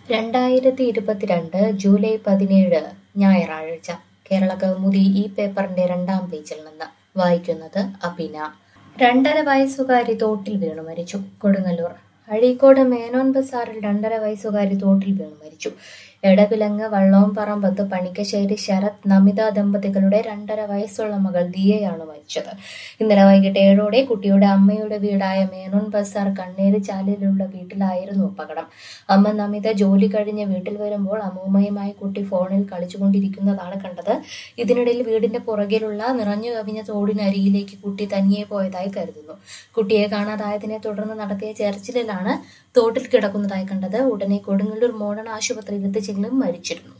രണ്ടായിരത്തി ഇരുപത്തിരണ്ട് ജൂലൈ പതിനേഴ് ഞായറാഴ്ച കേരള കൗമുദി ഈ പേപ്പറിന്റെ രണ്ടാം പേജിൽ നിന്ന് വായിക്കുന്നത് അബിന രണ്ടര വയസ്സുകാരി തോട്ടിൽ വീണു മരിച്ചു കൊടുങ്ങല്ലൂർ അഴീക്കോട് മേനോൻ ബസാറിൽ രണ്ടര വയസ്സുകാരി തോട്ടിൽ വീണു മരിച്ചു എടവിലങ്ങ് വള്ളോംപറമ്പത്ത് പണിക്കശ്ശേരി ശരത് നമിത ദമ്പതികളുടെ രണ്ടര വയസ്സുള്ള മകൾ ദിയയാണ് മരിച്ചത് ഇന്നലെ വൈകിട്ട് ഏഴോടെ കുട്ടിയുടെ അമ്മയുടെ വീടായ മേനോൻ ബസാർ കണ്ണേര് ചാലിലുള്ള വീട്ടിലായിരുന്നു അപകടം അമ്മ നമിത ജോലി കഴിഞ്ഞ് വീട്ടിൽ വരുമ്പോൾ അമ്മൂമ്മയുമായി കുട്ടി ഫോണിൽ കളിച്ചുകൊണ്ടിരിക്കുന്നതാണ് കണ്ടത് ഇതിനിടയിൽ വീടിന്റെ പുറകിലുള്ള നിറഞ്ഞു കവിഞ്ഞ തോടിനരികിലേക്ക് കുട്ടി തനിയെ പോയതായി കരുതുന്നു കുട്ടിയെ കാണാതായതിനെ തുടർന്ന് നടത്തിയ തെരച്ചിലിലാണ് തോട്ടിൽ കിടക്കുന്നതായി കണ്ടത് ഉടനെ കൊടുങ്ങല്ലൂർ മോഡേൺ ആശുപത്രിയിൽ എത്തിച്ചെങ്കിലും മരിച്ചിരുന്നു